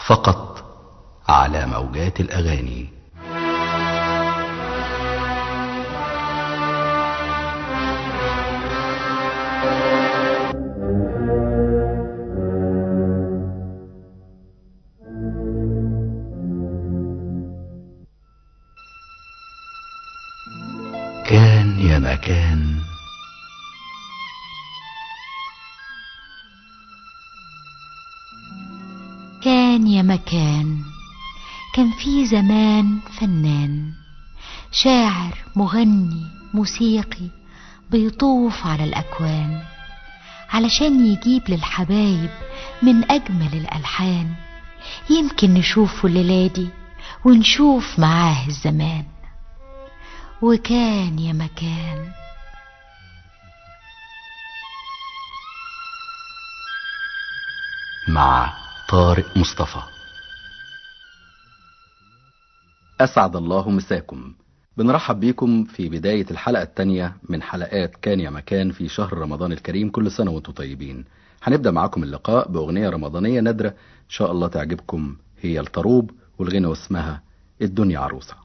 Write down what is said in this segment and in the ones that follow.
فقط على موجات الأغاني كان يا مكان كان يا مكان كان في زمان فنان شاعر مغني موسيقي بيطوف على الأكوان علشان يجيب للحبايب من أجمل الألحان يمكن نشوفه الليلة دي ونشوف معاه الزمان وكان يا مكان مع طارق مصطفى أسعد الله مساكم بنرحب بيكم في بداية الحلقة الثانية من حلقات كان يا مكان في شهر رمضان الكريم كل سنة وانتم طيبين هنبدأ معاكم اللقاء بأغنية رمضانية نادرة إن شاء الله تعجبكم هي الطروب والغنى واسمها الدنيا عروسة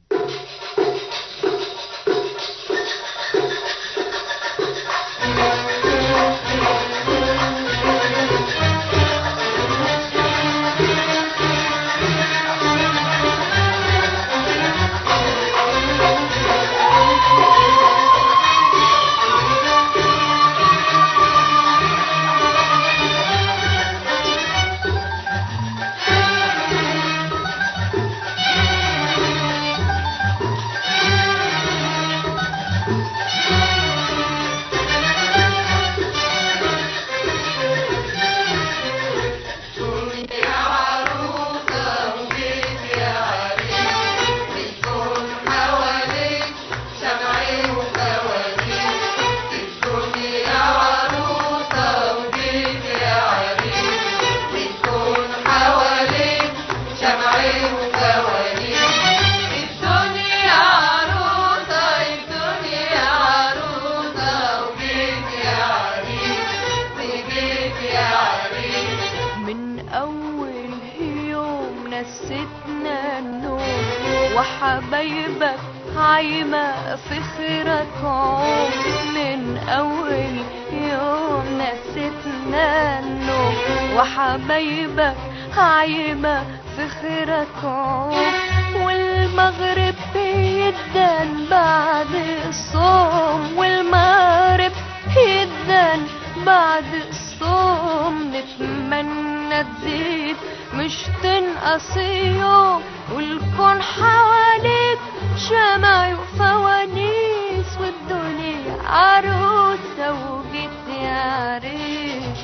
من أول يوم نستنا النوم وحبايبك عايمة في خيرك عوم من أول يوم نستنا النوم وحبايبك عايمة في خيرك عوم والمغرب بيدن بعد الصوم والمغرب يدن بعد الصوم نتمنى تزيد مش تنقص يوم والكون حواليك شمع وفوانيس والدنيا عروسة وجيت يا عريس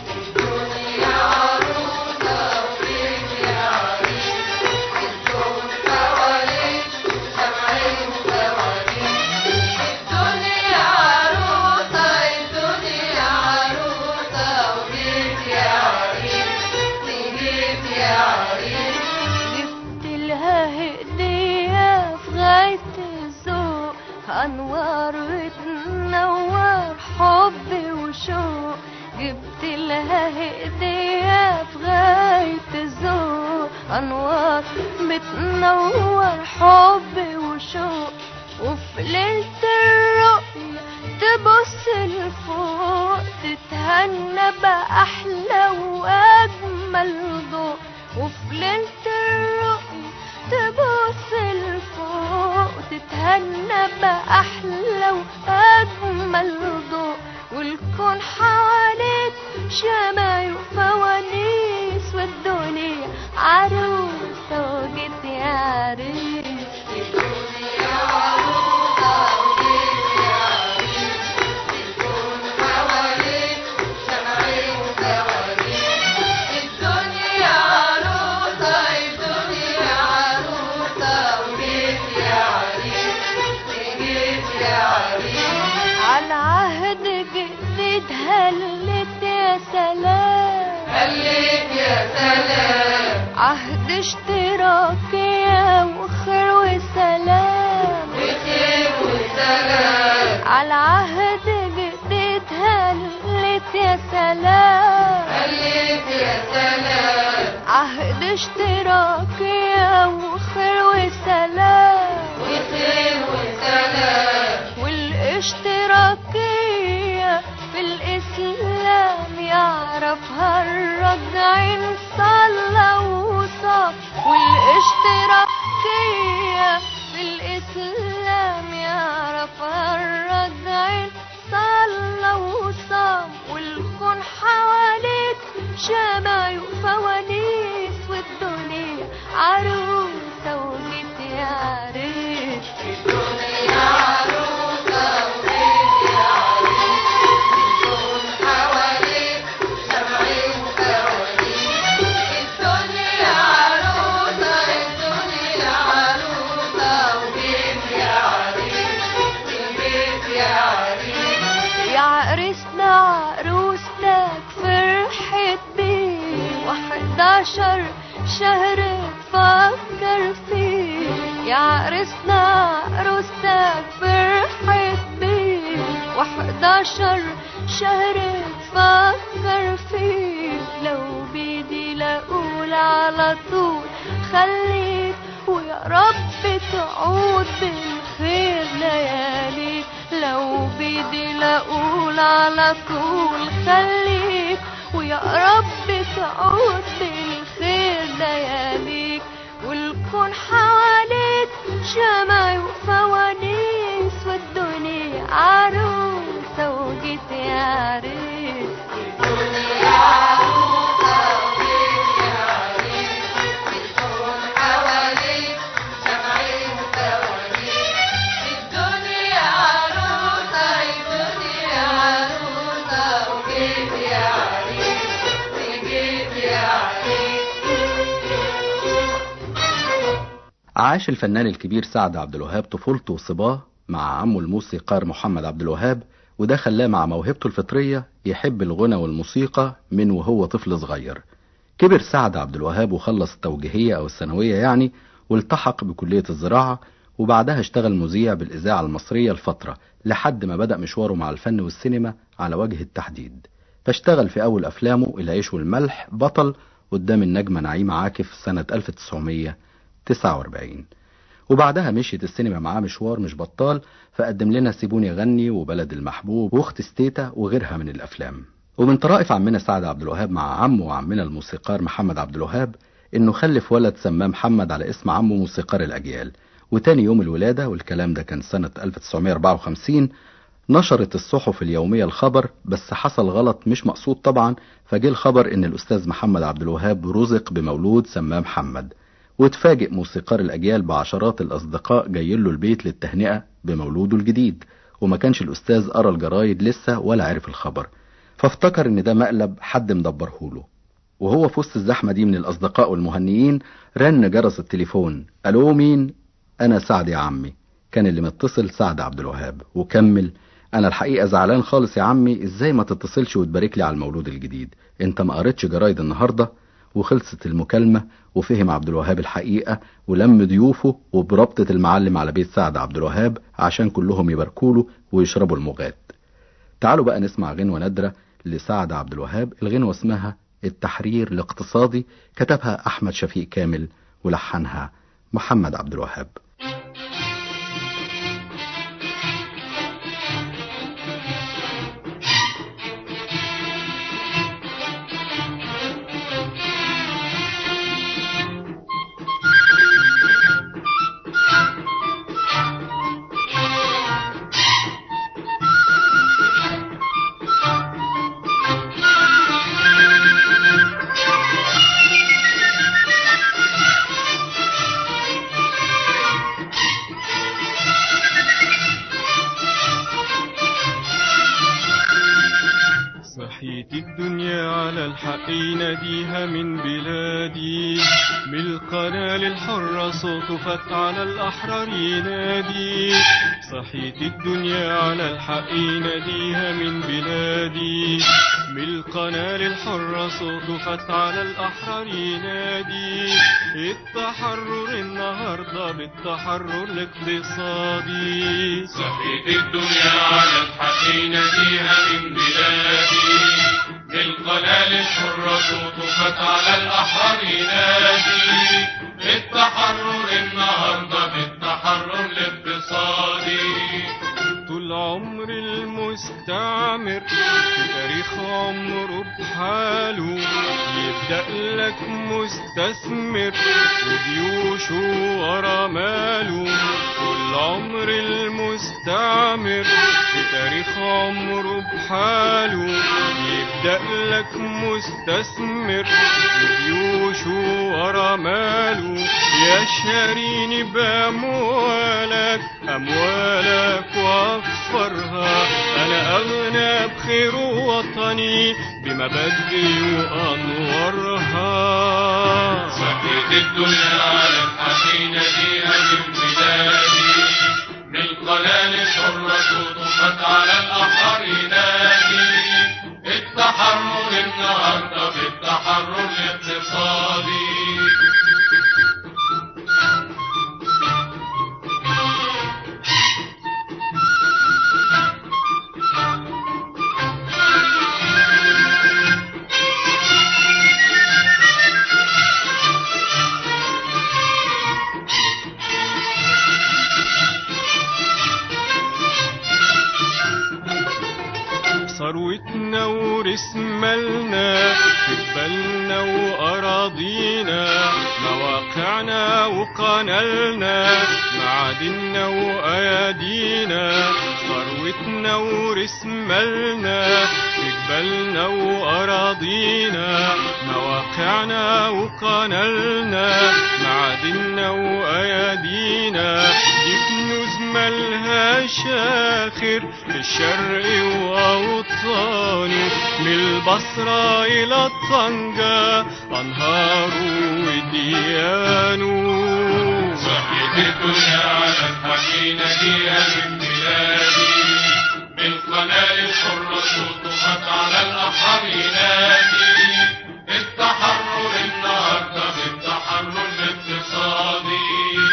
جبت لها هدية في غاية الذوق أنوار وتنور حب وشوق جبت لها هدية في غاية الذوق أنوار بتنور حب وشوق وفي ليلة الرؤية تبص لفوق تتهنى بأحلى وأجمل ضوء وفي ليلة الرؤية تبص لفوق تتهنى بأحلى وأجمل ضوء والكون حواليك شمع وفوانيس والدنيا عروسة وجيت يا عريس على عهد جديد هلت يا سلام هلت يا سلام عهد اشتراكية وخير وسلام وخير وسلام على عهد جديد هلت يا سلام هلت يا سلام عهد اشتراكية وخير وسلام وخير وسلام والاشتراكية في الإسلام يعرفها الرجعين صلى وصام والاشتراكية في الإسلام يعرفها الرجعين صلى وصام والكون حواليك شمع وفوانيس والدنيا عروسة وجيت يا عريس الدنيا عروسة وبيت يا عريس الكون حواليك شمعي وفوانيس الدنيا عروسة الدنيا عروسة وبيت يا عريس البيت يا عريس يا عرسنا عروستك فرحت بيه وحداشر شهر تفكر فيه يا عرسنا عروستك فرحت بيه وحداشر شهر تفكر فيه لو بيدي لأقول على طول خليك ويا رب تعود بالخير لياليك لو بيدي لأقول على طول خليك ويا رب تعود بالخير لياليك والكون حواليك شمع وفوانيس والدنيا عروسة وجيت يا عريس الدنيا عروسة وبيت يا عريس الكون حواليك شمعي وفوانيس الدنيا عروسة الدنيا عروسة وبيت يا عريس وبيت يا عريس عاش الفنان الكبير سعد عبد الوهاب طفولته وصباه مع عمه الموسيقار محمد عبد الوهاب وده خلاه مع موهبته الفطرية يحب الغنى والموسيقى من وهو طفل صغير كبر سعد عبد الوهاب وخلص التوجيهية أو الثانوية يعني والتحق بكلية الزراعة وبعدها اشتغل مذيع بالإذاعة المصرية لفترة لحد ما بدأ مشواره مع الفن والسينما على وجه التحديد فاشتغل في أول أفلامه العيش والملح بطل قدام النجمة نعيمة عاكف سنة 1949 وبعدها مشيت السينما معاه مشوار مش بطال فقدم لنا سيبوني غني وبلد المحبوب واخت ستيتا وغيرها من الافلام ومن طرائف عمنا سعد عبد الوهاب مع عمه وعمنا الموسيقار محمد عبد الوهاب انه خلف ولد سماه محمد على اسم عمه موسيقار الاجيال وتاني يوم الولادة والكلام ده كان سنة 1954 نشرت الصحف اليومية الخبر بس حصل غلط مش مقصود طبعا فجه الخبر ان الاستاذ محمد عبد الوهاب رزق بمولود سماه محمد وتفاجئ موسيقار الأجيال بعشرات الأصدقاء جايين له البيت للتهنئة بمولوده الجديد وما كانش الأستاذ قرا الجرايد لسه ولا عرف الخبر فافتكر إن ده مقلب حد مدبرهوله وهو في وسط الزحمة دي من الأصدقاء والمهنيين رن جرس التليفون ألو مين؟ أنا سعد يا عمي كان اللي متصل سعد عبد الوهاب وكمل أنا الحقيقة زعلان خالص يا عمي إزاي ما تتصلش وتبارك لي على المولود الجديد أنت ما قريتش جرايد النهاردة وخلصت المكالمة وفهم عبد الوهاب الحقيقة ولم ضيوفه وبربطة المعلم على بيت سعد عبد الوهاب عشان كلهم يباركوله ويشربوا المغات تعالوا بقى نسمع غنوة نادرة لسعد عبد الوهاب الغنوة اسمها التحرير الاقتصادي كتبها أحمد شفيق كامل ولحنها محمد عبد الوهاب صحيت الدنيا على الحق يناديها من بلادي بالقناة للحرة صوته فات على الأحرار ينادي صحيت الدنيا على الحق يناديها من بلادي بالقناة للحرة صوته فات على الأحرار ينادي التحرر النهاردة بالتحرر الاقتصادي صحيت الدنيا على الحق يناديها من بلادي بالقنال الحرة طفت على الأحرار نادي بالتحرر النهاردة بالتحرر الاقتصادي طول عمر المستعمر في تاريخ عمره بحاله يبدأ لك مستثمر وجيوشه ورا ماله طول عمر المستعمر في تاريخ عمره بحاله يبدأ لك مستثمر وجيوشه ورا ماله يا شاريني بأموالك أموالك وأكفرها أنا أغنى بخير وطني بمبادئي وأنورها صحيت الدنيا على الحسينة دي من بلادي بالقنال الحرة طفت على الأحرار نادي التحرر النهارده بالتحرر الاقتصادي ثروتنا ورث مالنا في جبالنا وأراضينا مواقعنا وقنالنا معادننا وأيادينا ثروتنا ورث مالنا في جبالنا وأراضينا مواقعنا وقنالنا معادننا وأيادينا دي كنوز ملهاش آخر في الشرق وأوطانه من البصرة إلى طنجة أنهاره وديانه صحيت الدنيا على الحكينة دي من بلادي بالقنال الحرة طفت على الأحرار نادي التحرر النهارده بالتحرر الاقتصادي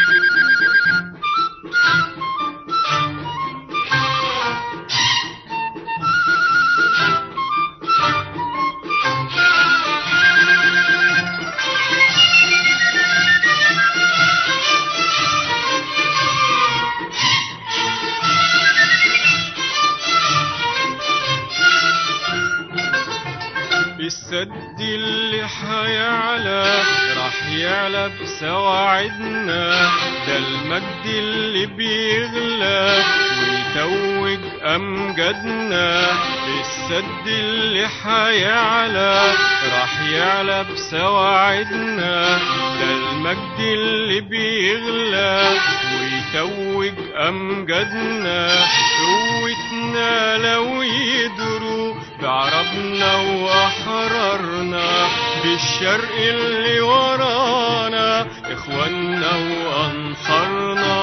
السد اللي حيعلى راح يعلى بسواعدنا ده المجد اللي بيغلى ويتوج أمجادنا السد اللي حيعلى راح يعلى بسواعدنا ده المجد اللي بيغلى ويتوج أمجادنا قوتنا لو يدروا بعربنا وأحررنا بالشرق اللي ورانا إخواننا وأنصارنا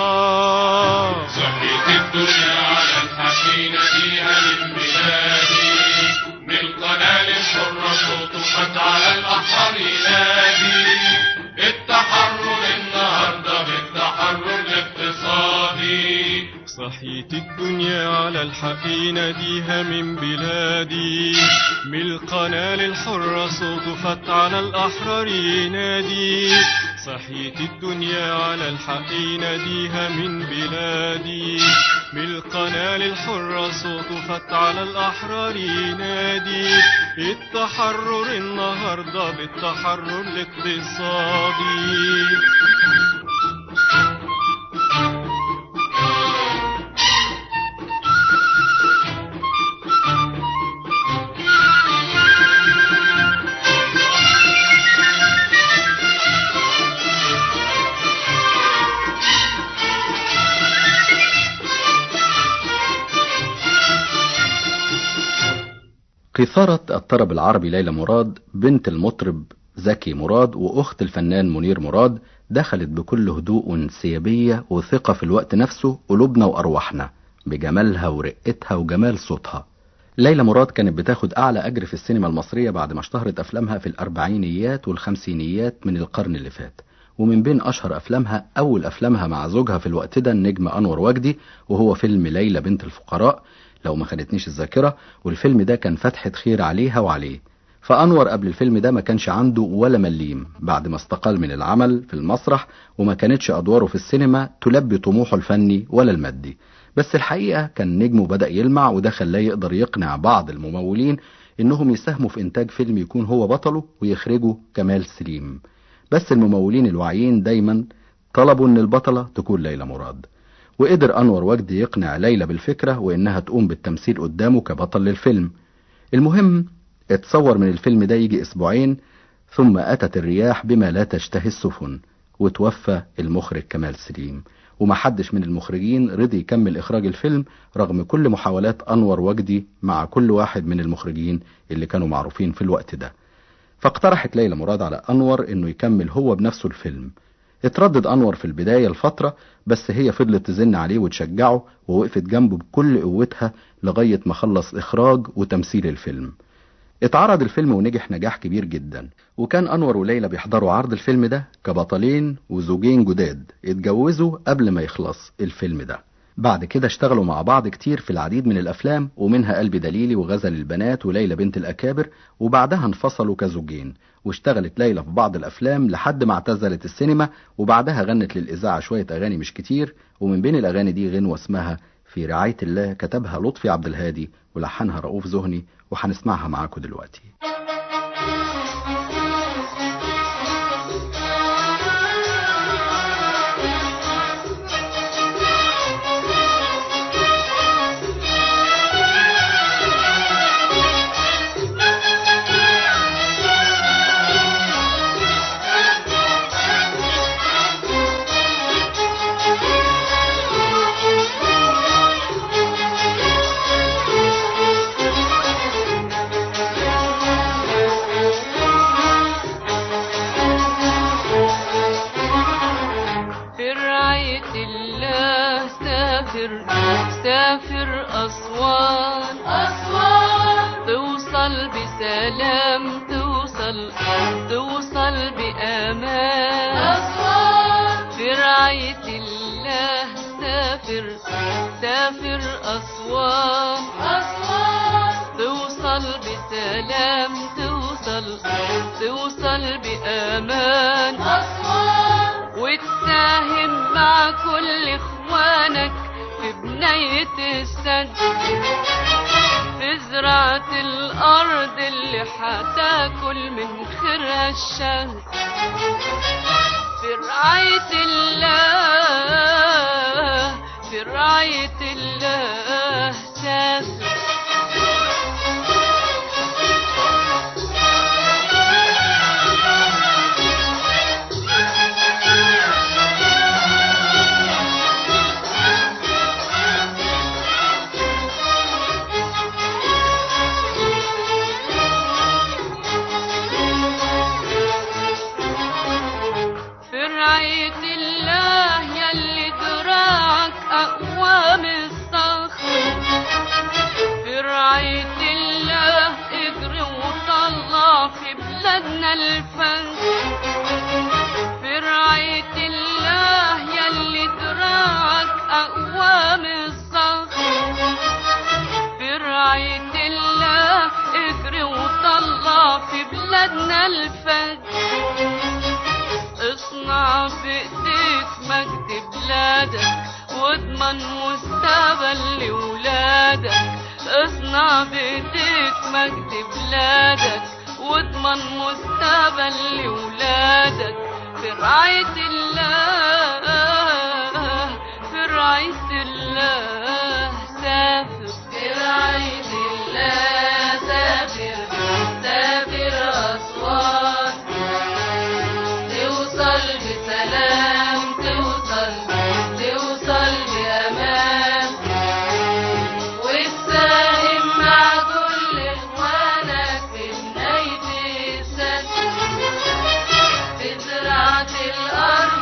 صحيت الدنيا على الحسينة فيها من بلادي من قنال الحرة طفت على الأحرار نادي التحرر النهارده بالتحرر الاقتصادي صحيت الدنيا على الحق ناديها من بلادي من القنال الحرة صوت فتح على الأحرار ينادي صحيت الدنيا على الحق ناديها من بلادي من القنال الحرة صوت فتح على الأحرار ينادي التحرر النهاردة بالتحرر الاقتصادي قيثارة الطرب العربي ليلى مراد بنت المطرب زكي مراد وأخت الفنان منير مراد دخلت بكل هدوء وانسيابية وثقة في الوقت نفسه قلوبنا وأرواحنا بجمالها ورقتها وجمال صوتها ليلى مراد كانت بتاخد أعلى أجر في السينما المصرية بعد ما اشتهرت أفلامها في الأربعينيات والخمسينيات من القرن اللي فات ومن بين أشهر أفلامها أول أفلامها مع زوجها في الوقت ده النجم أنور وجدي وهو فيلم ليلى بنت الفقراء لو ما خدتنيش الذاكرة والفيلم ده كان فتحة خير عليها وعليه فأنور قبل الفيلم ده ما كانش عنده ولا مليم بعد ما استقال من العمل في المسرح وما كانتش أدواره في السينما تلبي طموحه الفني ولا المادي بس الحقيقة كان نجمه بدأ يلمع وده خلاه يقدر يقنع بعض الممولين إنهم يساهموا في إنتاج فيلم يكون هو بطله ويخرجه كمال سليم بس الممولين الواعيين دايما طلبوا إن البطلة تكون ليلى مراد وقدر أنور وجدي يقنع ليلى بالفكرة وإنها تقوم بالتمثيل قدامه كبطل للفيلم المهم اتصور من الفيلم ده يجي أسبوعين ثم أتت الرياح بما لا تشتهي السفن وتوفى المخرج كمال سليم ومحدش من المخرجين رضي يكمل إخراج الفيلم رغم كل محاولات أنور وجدي مع كل واحد من المخرجين اللي كانوا معروفين في الوقت ده فاقترحت ليلى مراد على أنور إنه يكمل هو بنفسه الفيلم اتردد أنور في البداية الفترة بس هي فضلت تزن عليه وتشجعه ووقفت جنبه بكل قوتها لغاية ما خلص إخراج وتمثيل الفيلم اتعرض الفيلم ونجح نجاح كبير جدا وكان أنور وليلى بيحضروا عرض الفيلم ده كبطلين وزوجين جداد اتجوزوا قبل ما يخلص الفيلم ده بعد كده اشتغلوا مع بعض كتير في العديد من الأفلام ومنها قلب دليلي وغزل البنات وليلى بنت الأكابر وبعدها انفصلوا كزوجين واشتغلت ليلى في بعض الأفلام لحد ما اعتزلت السينما وبعدها غنت للإذاعة شوية أغاني مش كتير ومن بين الأغاني دي غنوة اسمها في رعاية الله كتبها لطفي عبد الهادي ولحنها رؤوف زهني وهنسمعها معاكم دلوقتي في رعاية الله سافر سافر أسوان أسوان توصل بسلام توصل توصل بأمان أسوان في رعاية الله سافر سافر أسوان أسوان توصل بسلام توصل توصل بأمان أسوان وتساهم مع كل اخوانك في بناية السد في زراعة الأرض اللي حتاكل من خيرها الشهد في رعاية الله في رعاية الله سافر في رعاية الله يلي دراعك أقوى من الصخر في رعاية الله اجري وطلع في بلادنا الفن في رعاية الله يلي دراعك أقوى من الصخر في رعاية الله اجري وطلع في بلادنا الفن اصنع بايديك مجد بلادك واضمن مستقبل لولادك اصنع بايديك مجد بلادك واضمن مستقبل لولادك في رعاية الله في رعاية الله سافر في رعاية الله سافر سافر أسوان توصل بسلام توصل توصل بأمان وتساهم مع كل إخوانك في بناية السد في زراعة الأرض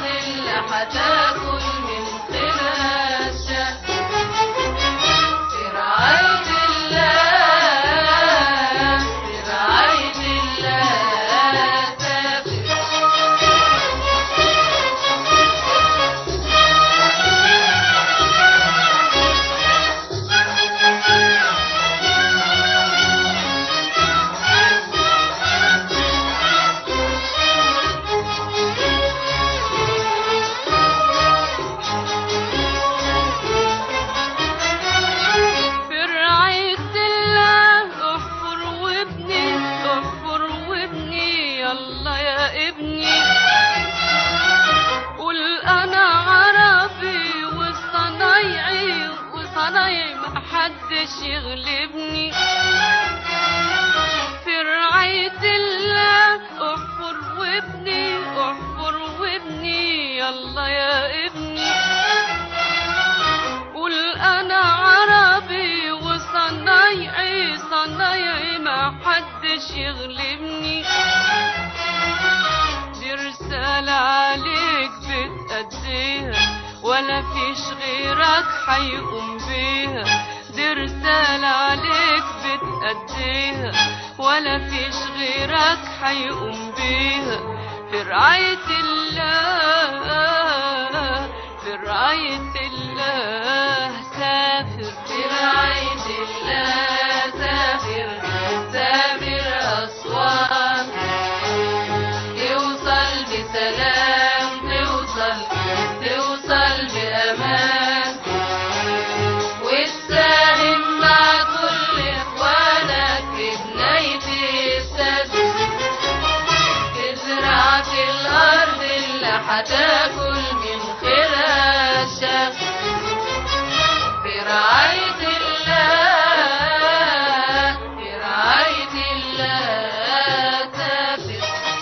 محدش يغلبني في رعاية الله احفر وابني احفر وابني يلا يا ابني قول انا عربي وصنايعي صنايعي ما حدش يغلبني دي رسالة عليك بتأديها ولا فيش غيرك حيقوم بيها دي رسالة عليك بتأديها ولا فيش غيرك حيقوم بيها في رعاية الله في رعاية الله سافر في رعاية الله سافر سافر أسوان توصل بسلام توصل توصل بأمان وتساهم مع كل إخوانك في بناية السد تزرع في الأرض اللي هتاكل من خيرها الشمس في رعاية الله في رعاية الله سافر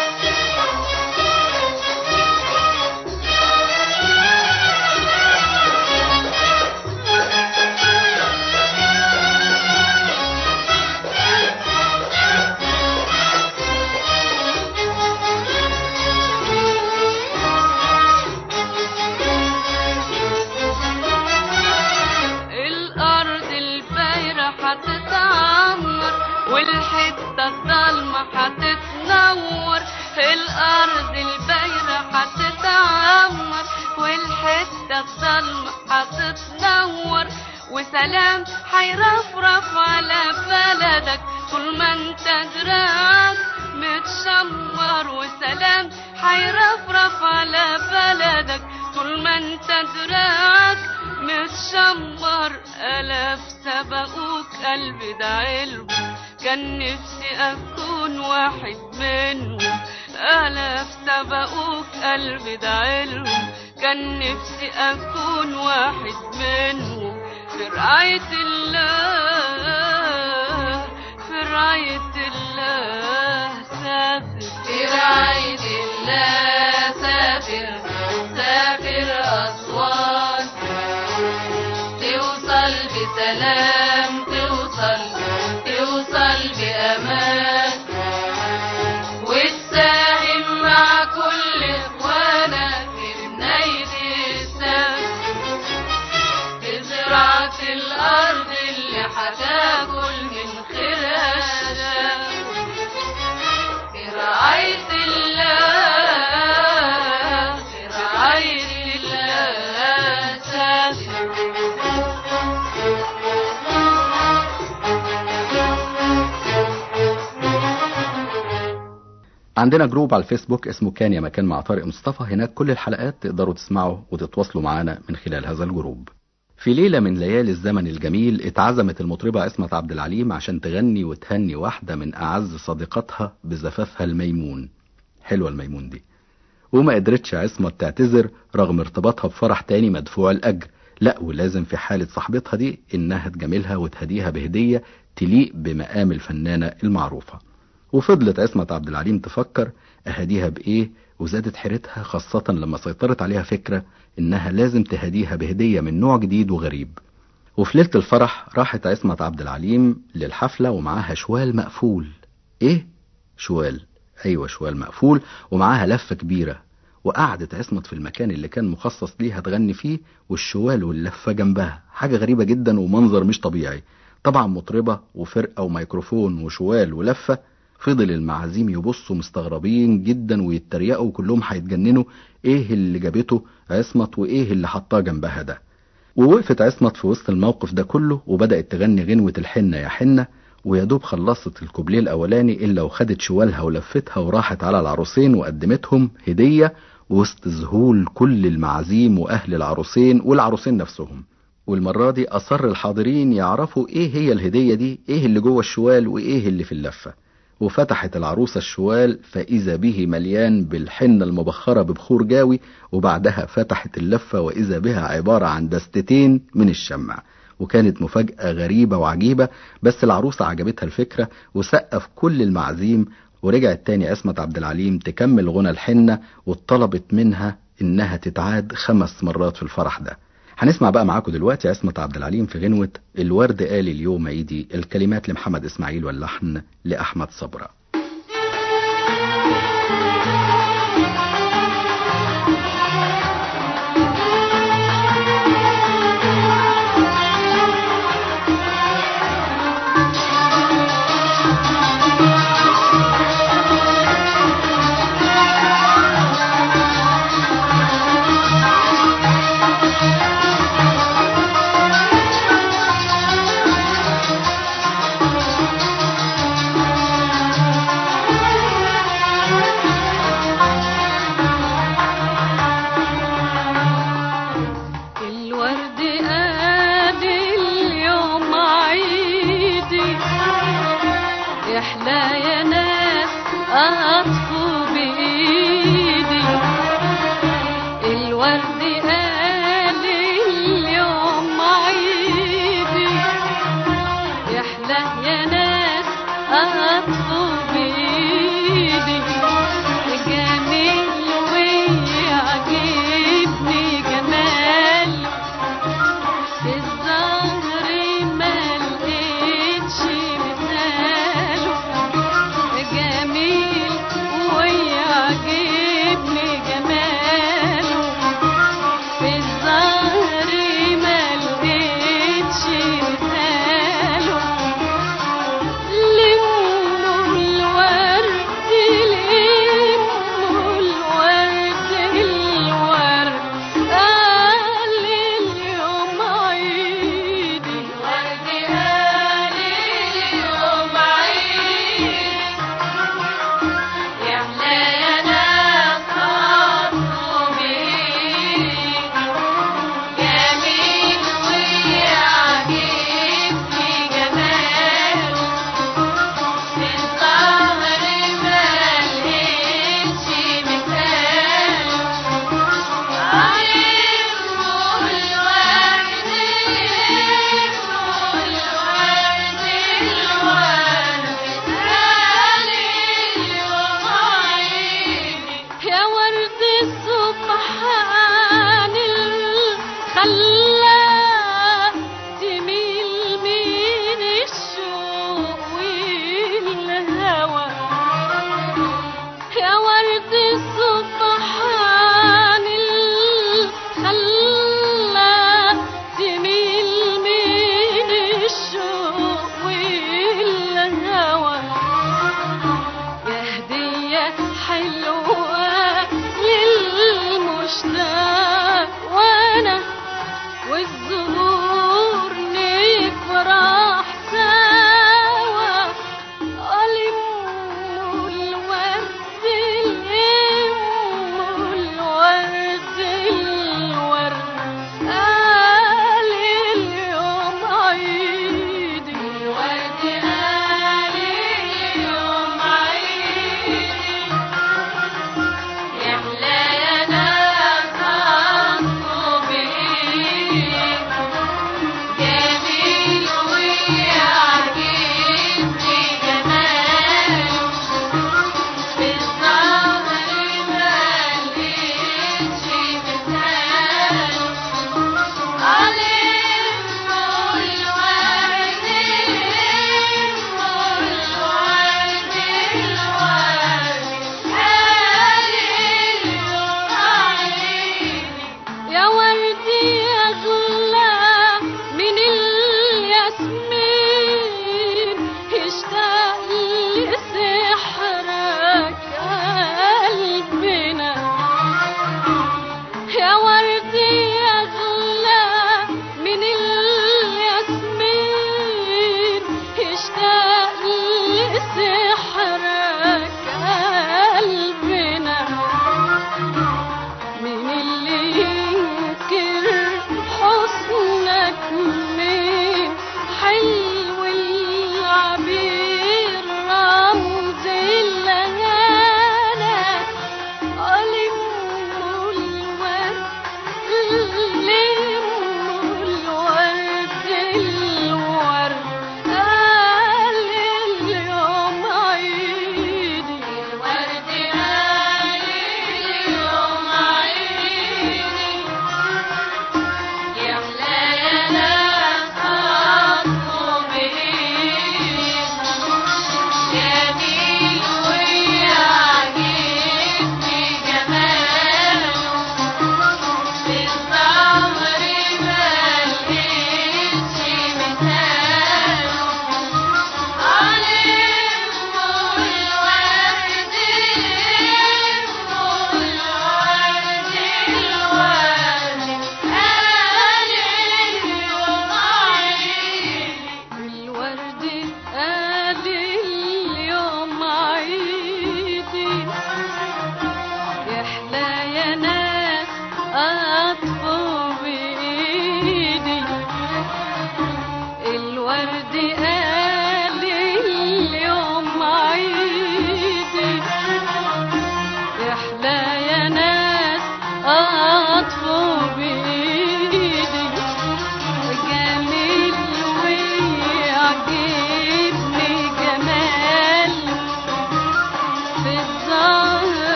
الأرض البايرة هتتعمر والحتة الضلمة هتتنور الأرض البايرة هتتعمر والحتة الضلمة هتتنور وسلام هيرفرف على بلدك طول ما انت دراعك متشمر وسلام هيرفرف على بلدك طول ما انت دراعك متشمر ألاف سبقوك قلبي ده علم كان نفسي أكون واحد منهم ألاف سبقوك قلبي ده علم كان نفسي أكون واحد منهم في رعاية الله في رعاية الله سافر في رعاية الله سافر سافر أسوان توصل بسلام توصل توصل بأمان وتساهم مع كل إخوانك في بناية السد تزرع في الأرض اللي هتاكل من خيرها الشمس في رعاية الله في رعاية الله سافر عندنا جروب على الفيسبوك اسمه كان يا مكان مع طارق مصطفى هناك كل الحلقات تقدروا تسمعوا وتتواصلوا معانا من خلال هذا الجروب في ليلة من ليالي الزمن الجميل اتعزمت المطربة اسمة عبد العليم عشان تغني وتهني واحدة من أعز صديقاتها بزفافها الميمون حلوة الميمون دي وما قدرتش عصمة تعتذر رغم ارتباطها بفرح تاني مدفوع الأجر لا ولازم في حالة صاحبتها دي إنها تجاملها وتهديها بهدية تليق بمقام الفنانة المعروفة وفضلت عصمة عبد العليم تفكر أهديها بإيه وزادت حيرتها خاصة لما سيطرت عليها فكرة إنها لازم تهديها بهدية من نوع جديد وغريب وفي ليلة الفرح راحت عصمة عبد العليم للحفلة ومعاها شوال مقفول إيه؟ شوال أيوة شوال مقفول ومعاها لفة كبيرة وقعدت عصمت في المكان اللي كان مخصص ليها تغني فيه والشوال واللفة جنبها حاجة غريبة جدا ومنظر مش طبيعي طبعا مطربة وفرقة وميكروفون وشوال ولفة فضل المعازيم يبصوا مستغربين جدا ويتريقوا كلهم هيتجننوا ايه اللي جابته عصمت وايه اللي حطاه جنبها ده ووقفت عصمت في وسط الموقف ده كله وبدأت تغني غنوة الحنة يا حنة ويا دوب خلصت الكوبليه الأولاني إلا وخدت شوالها ولفتها وراحت على العروسين وقدمتهم هدية وسط ذهول كل المعازيم وأهل العروسين والعروسين نفسهم والمرة دي أصر الحاضرين يعرفوا إيه هي الهدية دي إيه اللي جوه الشوال وإيه اللي في اللفة وفتحت العروسة الشوال فإذا به مليان بالحنة المبخرة ببخور جاوي وبعدها فتحت اللفة وإذا بها عبارة عن دستتين من الشمع وكانت مفاجأة غريبة وعجيبة بس العروسة عجبتها الفكرة وسقف كل المعازيم ورجعت تاني عصمت عبد العليم تكمل غنى الحنة وطلبت منها إنها تتعاد خمس مرات في الفرح ده هنسمع بقى معاكم دلوقتي عصمت عبد العليم في غنوة الورد قال اليوم عيدي الكلمات لمحمد إسماعيل واللحن لأحمد صبرا الورد قال اليوم عيدي يحلى يا ناس اطفو بايدي الورد قال اليوم عيدي يحلى يا ناس اطفو بايدي جميل ويعجبني جمال في الظهر ما لقيتش مثاله جميل ويعجبني جماله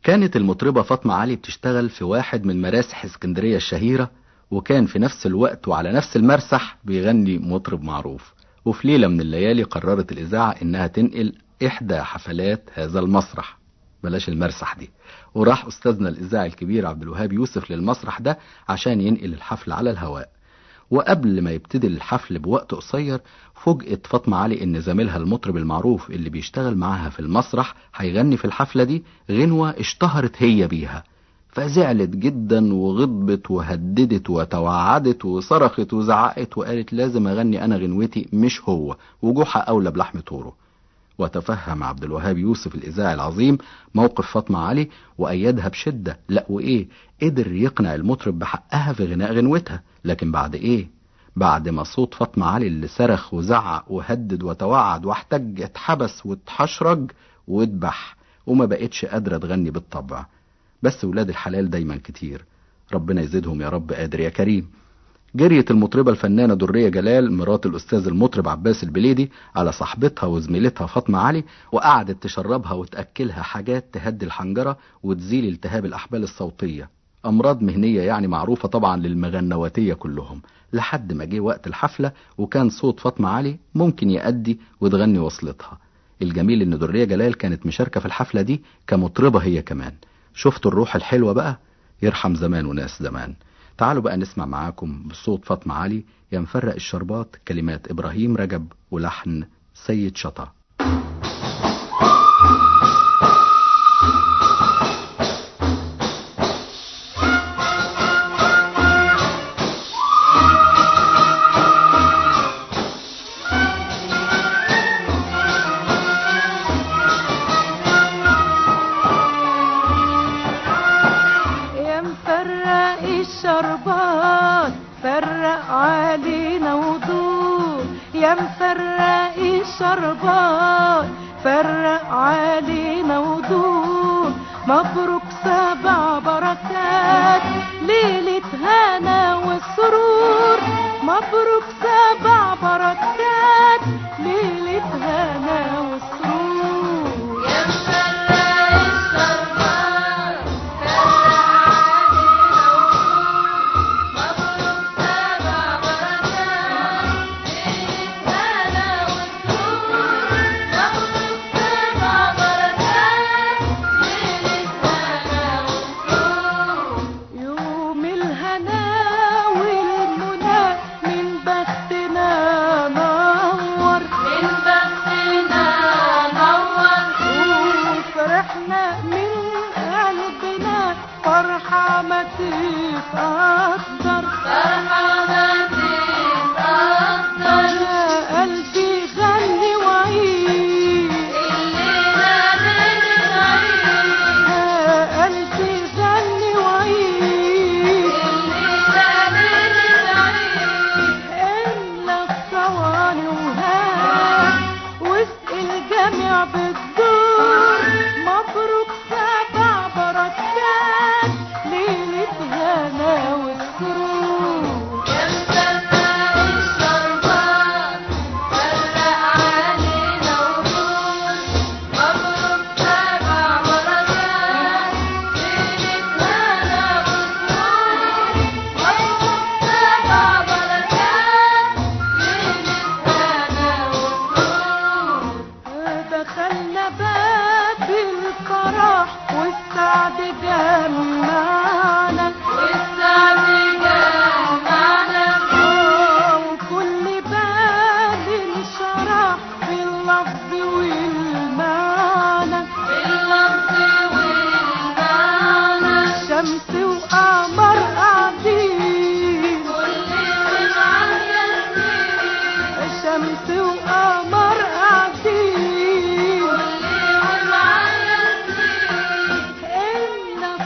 كانت المطربة فاطمة علي بتشتغل في واحد من مراسح اسكندرية الشهيرة وكان في نفس الوقت وعلى نفس المرسح بيغني مطرب معروف وفي ليلة من الليالي قررت الإذاعة إنها تنقل إحدى حفلات هذا المسرح بلاش المرسح دي وراح أستاذنا الإذاعي الكبير عبد الوهاب يوسف للمسرح ده عشان ينقل الحفل على الهواء وقبل ما يبتدي الحفل بوقت قصير فوجئت فاطمة علي إن زميلها المطرب المعروف اللي بيشتغل معاها في المسرح هيغني في الحفلة دي غنوة اشتهرت هي بيها فزعلت جدا وغضبت وهددت وتوعدت وصرخت وزعقت وقالت لازم أغني أنا غنوتي مش هو وجوحها أولى بلحم طوره وتفهم عبد الوهاب يوسف الإذاعي العظيم موقف فاطمة علي وأيدها بشدة لا وإيه قدر يقنع المطرب بحقها في غناء غنوتها لكن بعد إيه بعد ما صوت فاطمة علي اللي صرخ وزعق وهدد وتوعد واحتج اتحبس واتحشرج واتبح وما بقتش قادرة تغني بالطبع بس ولاد الحلال دايما كتير ربنا يزيدهم يا رب قادر يا كريم جريت المطربة الفنانة درية جلال مرات الأستاذ المطرب عباس البليدي على صاحبتها وزميلتها فاطمة علي وقعدت تشربها وتأكلها حاجات تهدي الحنجرة وتزيل التهاب الأحبال الصوتية أمراض مهنية يعني معروفة طبعا للمغنواتية كلهم لحد ما جه وقت الحفلة وكان صوت فاطمة علي ممكن يأدي وتغني وصلتها الجميل إن درية جلال كانت مشاركة في الحفلة دي كمطربة هي كمان شفتوا الروح الحلوة بقى يرحم زمان وناس زمان تعالوا بقى نسمع معاكم بصوت فاطمة علي يا مفرق الشربات كلمات إبراهيم رجب ولحن سيد شطا يا مفرق الشربات فرق علينا وضوء يا مفرق الشربات فرق علينا وضوء مبروك سبع بركات ليلة هنا والسرور مبروك سبع بركات ليلة هنا والسرور يا مفرق الشربات فرق علينا مبروك سبع بركات ليلة هنا والسرور مبروك سبع بركات ليلة هنا والسرور يوم الهنا والمنى من بختنا نور من بختنا نور وفرحنا من قلبنا فرحة ما تتقدر فرحة ما تتقدر يا قلبي غني وعيد الليلة ليلة عيد يا قلبي غني وعيد الليلة ليلة عيد إلا الصواني وهات وسط الجميع بالدور مبروك سبع بركات ليلة هنا والسرور يا مفرق الشربات فرق علينا وضوء مبروك سبع بركات ليلة هنا وسرور مبروك سبع بركات ليلة هنا وسرور دخلنا باب الفرح والسعد جمعنا والسعد جمعنا آه، وكل باب انشرح باللفظ والمعنى باللفظ والمعنى شمس وقمر قاعدين كل معايا سنين شمس وقمر قاعدين كل معايا سنين إن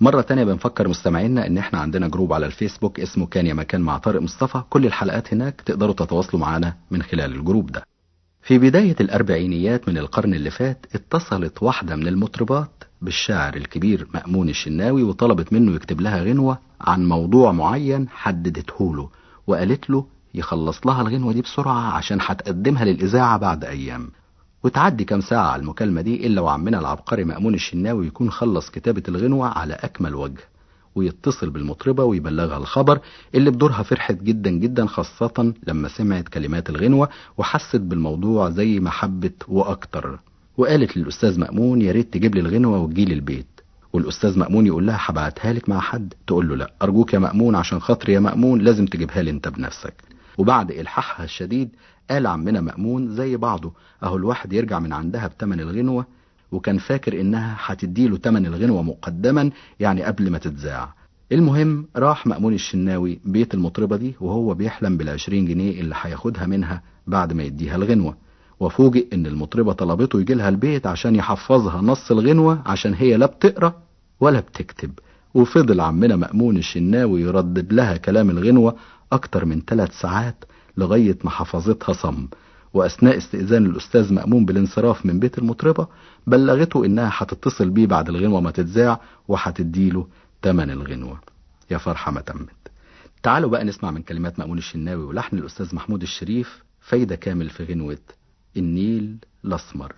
مرة تانية بنفكر مستمعينا ان احنا عندنا جروب على الفيسبوك اسمه كان يا مكان مع طارق مصطفى كل الحلقات هناك تقدروا تتواصلوا معنا من خلال الجروب ده في بداية الأربعينيات من القرن اللي فات اتصلت واحدة من المطربات بالشاعر الكبير مأمون الشناوي وطلبت منه يكتب لها غنوة عن موضوع معين حددته له وقالت له يخلص لها الغنوة دي بسرعة عشان هتقدمها للإذاعة بعد أيام وتعدي كام ساعة على المكالمة دي إلا وعمنا العبقري مأمون الشناوي يكون خلص كتابة الغنوة على أكمل وجه ويتصل بالمطربة ويبلغها الخبر اللي بدورها فرحت جدا جدا خاصة لما سمعت كلمات الغنوة وحست بالموضوع زي ما حبت وأكتر وقالت للأستاذ مأمون يا ريت تجيب لي الغنوة وتجيلي البيت والأستاذ مأمون يقول لها هبعتها لك مع حد تقول له لا أرجوك يا مأمون عشان خاطري يا مأمون لازم تجيبها لي أنت بنفسك وبعد إلحاحها الشديد قال عمنا مأمون زي بعضه أهو الواحد يرجع من عندها بتمن الغنوة وكان فاكر إنها هتديله تمن الغنوة مقدما يعني قبل ما تتذاع المهم راح مأمون الشناوي بيت المطربة دي وهو بيحلم بالعشرين جنيه اللي هياخدها منها بعد ما يديها الغنوة وفوجئ ان المطربة طلبته يجي لها البيت عشان يحفظها نص الغنوة عشان هي لا بتقرا ولا بتكتب وفضل عمنا مأمون الشناوي يردد لها كلام الغنوة أكتر من ثلاث ساعات لغاية ما حفظتها صم وأثناء استئذان الأستاذ مأمون بالانصراف من بيت المطربة بلغته إنها هتتصل بيه بعد الغنوة ما تتذاع وهتديله تمن الغنوة يا فرحة ما تمت تعالوا بقى نسمع من كلمات مأمون الشناوي ولحن الأستاذ محمود الشريف فايدة كامل في غنوة النيل الأسمر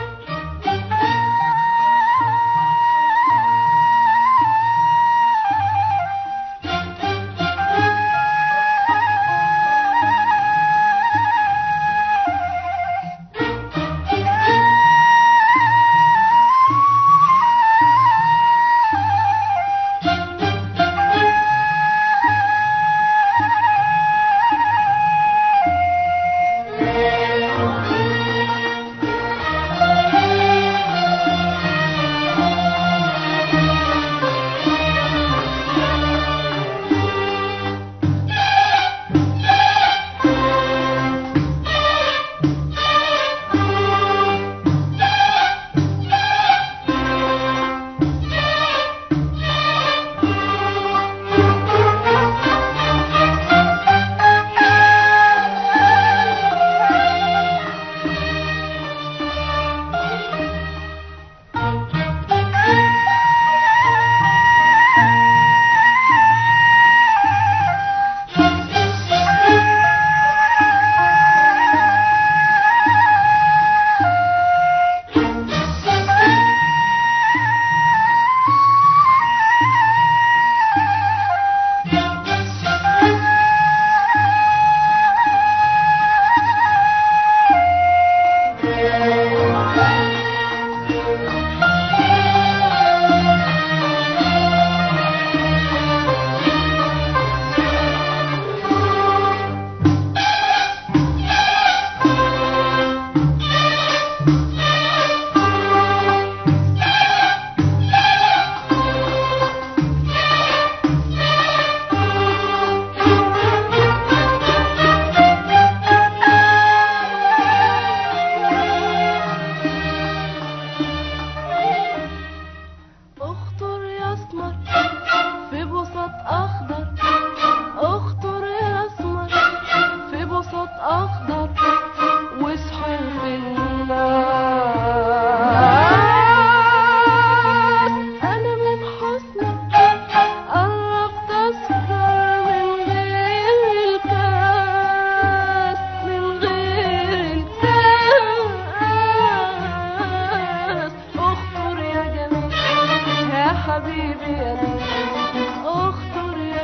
اخطر يا اسمر في بساط اخضر اخطر يا اسمر في بساط اخضر واسحر في الناس انا من حسنك قربت اسكر من غير الكاس من غير الكاس اخطر يا جميل يا حبيبي يا ليل اخطر يا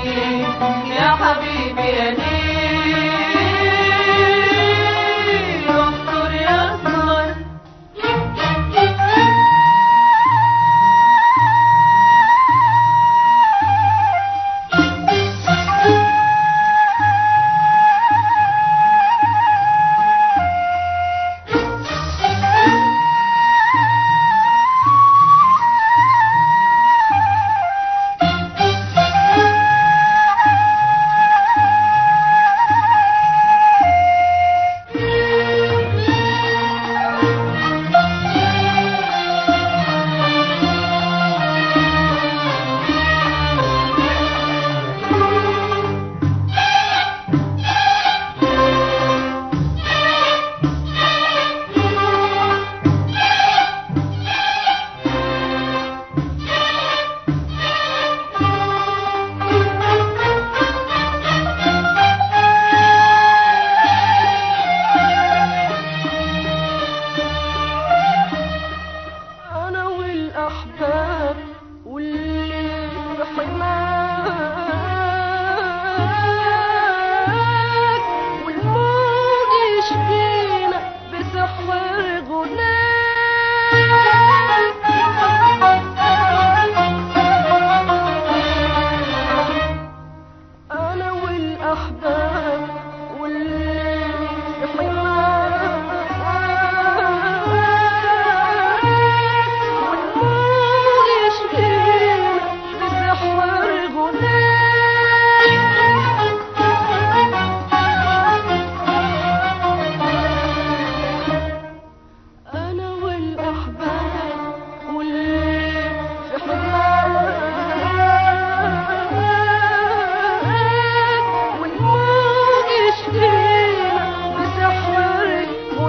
نيل يا حبيبي يا نيل اذكر يا اسمر انا والاحباب واللي في حماك والموج يشفينا بسحر غناك انا والاحباب واللي في حماك والموج يشفينا بسحر غناك أنا والأحباب واللي في حماك والموج يشفينا بسحر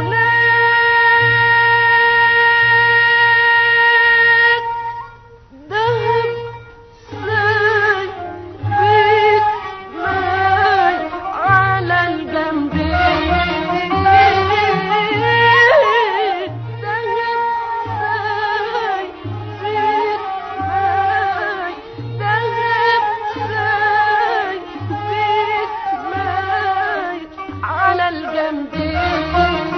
هناك دهب زي بيت ماي على الجنبين دهب زي بيت ماي دهب زي بيت ماي على الجنبين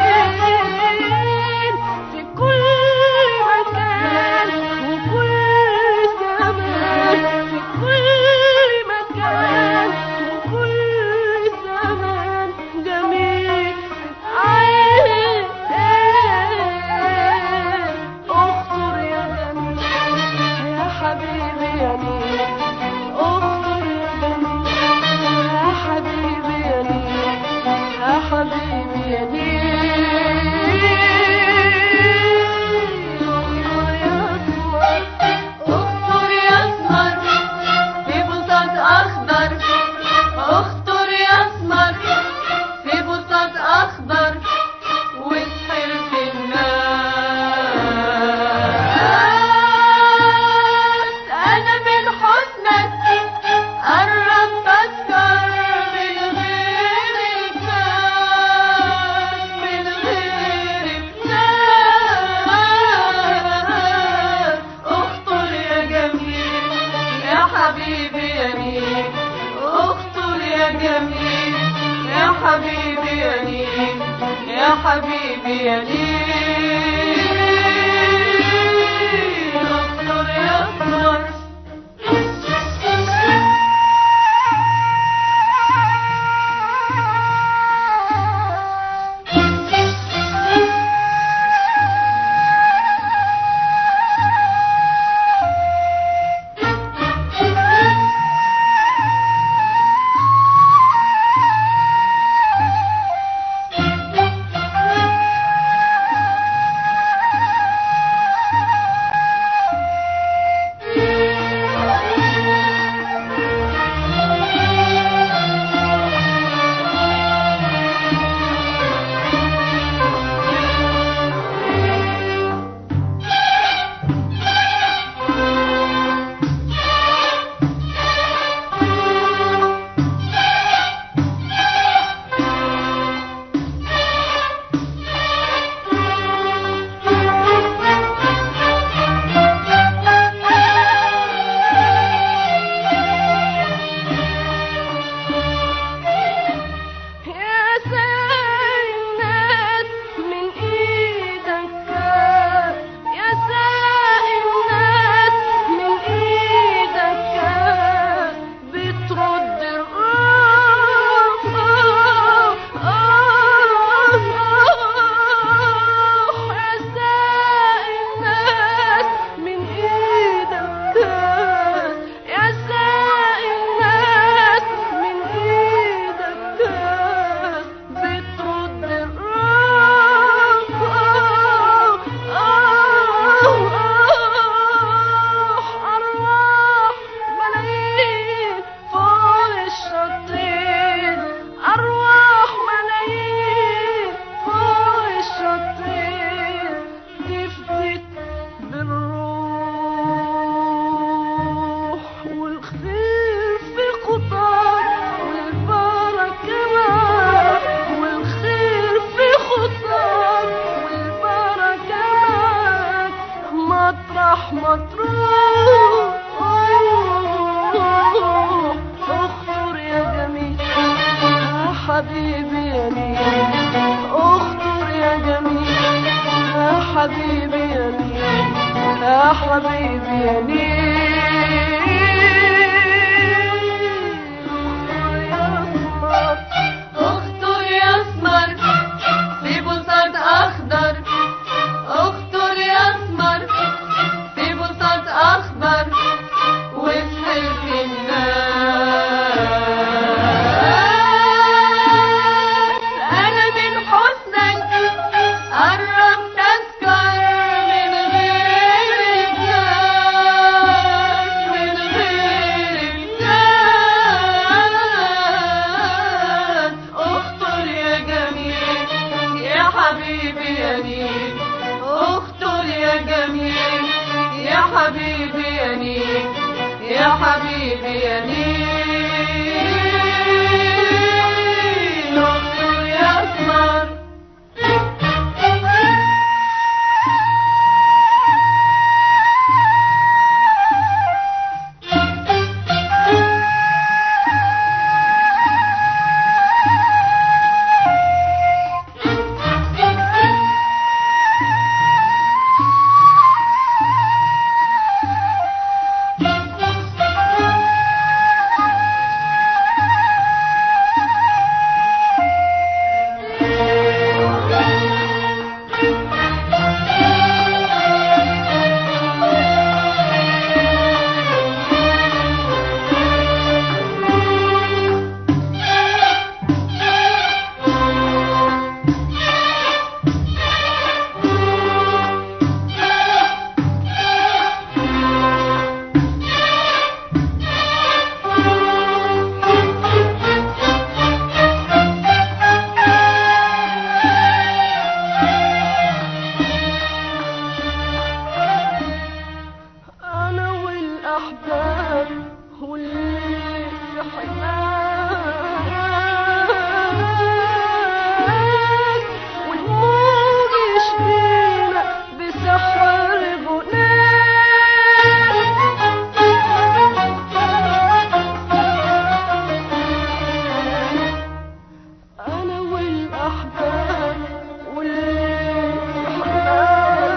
في كل مكان وكل زمان في كل مكان وكل زمان جميل عين اخطر يا جميل يا حبيبي يا نيل اخطر يا جميل يا حبيبي يا نيل يا حبيبي يا نيل اخطر يا اسمر اخطر يا اسمر في بساط اخضر اخطر يا اسمر في بساط اخضر واسحر في الناس انا من حسنك قربت اسكر من غير الكاس من غير الكاس اخطر يا جميل يا حبيبي يا نيل اخطر يا جميل يا حبيبي يا نيل يا حبيبي يا نيل اخطر يا اسمر يا حبيبي يا نيل اغفر يا اسمر انا والاحباب واللي في حماك والموج يشفينا بسحر غناك انا والاحباب واللي في حماك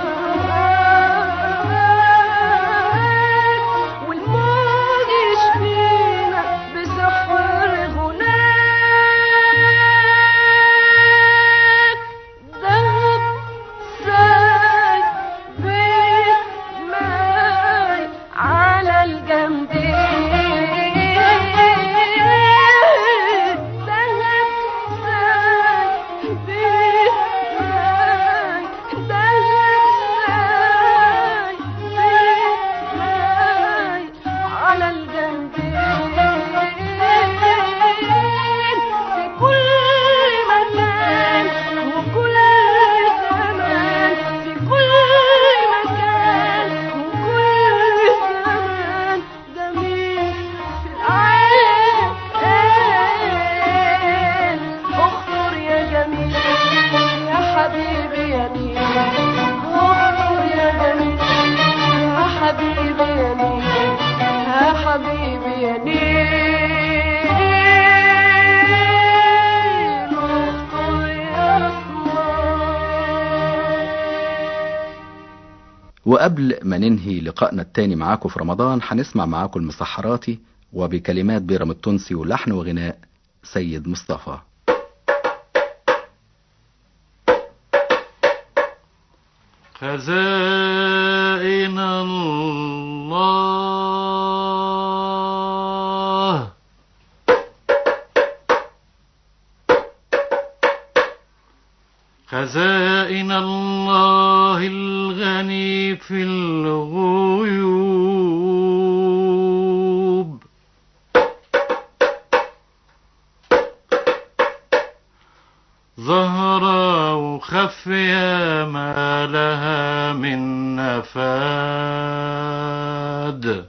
والموج يشفينا بسحر غناك ذهب ساي بيت ماي على الجنبين ذهب ساي بيت ماي ذهب ساي بيت ماي على الجنبين في كل مكان وكل زمان في كل مكان وكل زمان جميل في العين اخطر يا جميل يا حبيبي يا نيل اخطر يا جميل يا حبيبي يا نيل يا حبيبي يا نيل اخطر يا اسمر وقبل ما ننهي لقائنا التاني معاكم في رمضان هنسمع معاكم المسحراتي وبكلمات بيرم التونسي ولحن وغناء سيد مصطفى خزائن الله خزائن الله الغني في الغيوب ظهرا وخفيا ما لها من نفاد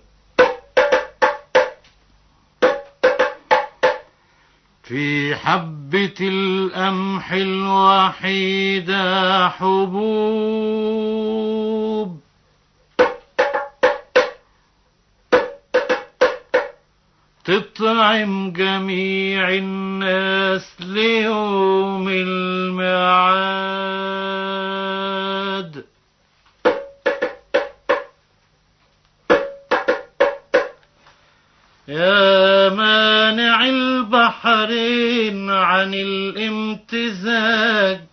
في حبة القمح الوحيدة حبوب تطعم جميع الناس ليوم الميعاد يا مانع البحرين عن الامتزاج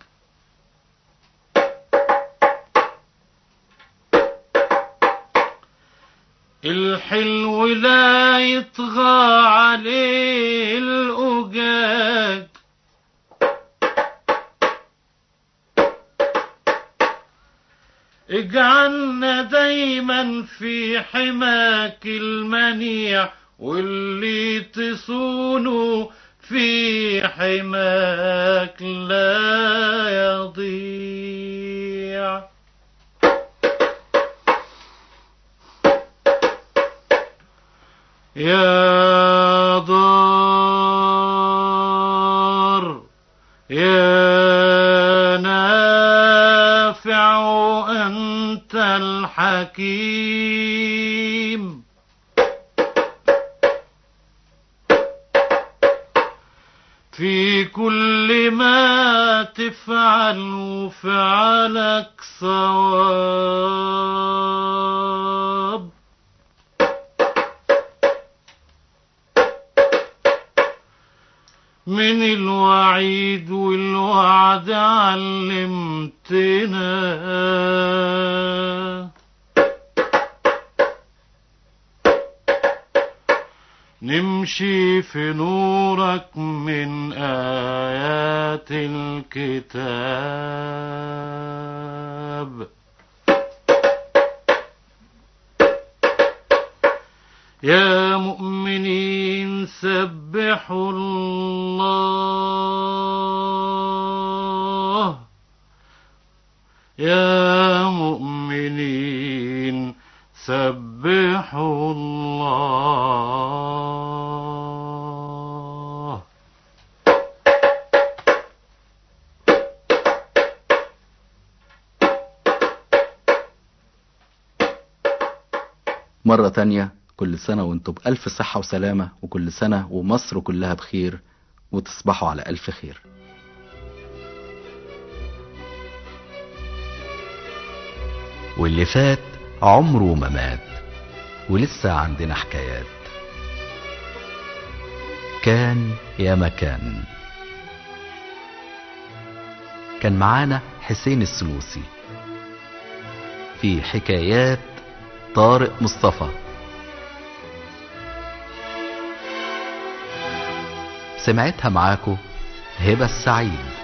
الحلو لا يطغى عليه الأجاج اجعلنا دايما في حماك المنيع واللي تصونه في حماك لا يضيع يا دار يا نافع أنت الحكيم في كل ما تفعل فعلك صواب من الوعيد والوعد علمتنا نمشي في نورك من آيات الكتاب يا مؤمنين سبحوا الله يا مؤمنين سبحوا الله مرة تانية كل سنة وانتم بألف صحة وسلامة وكل سنة ومصر كلها بخير وتصبحوا على ألف خير واللي فات عمره ما مات ولسه عندنا حكايات كان يا مكان كان معانا حسين السنوسي في حكايات طارق مصطفى سمعتها معاكو هبة السعيد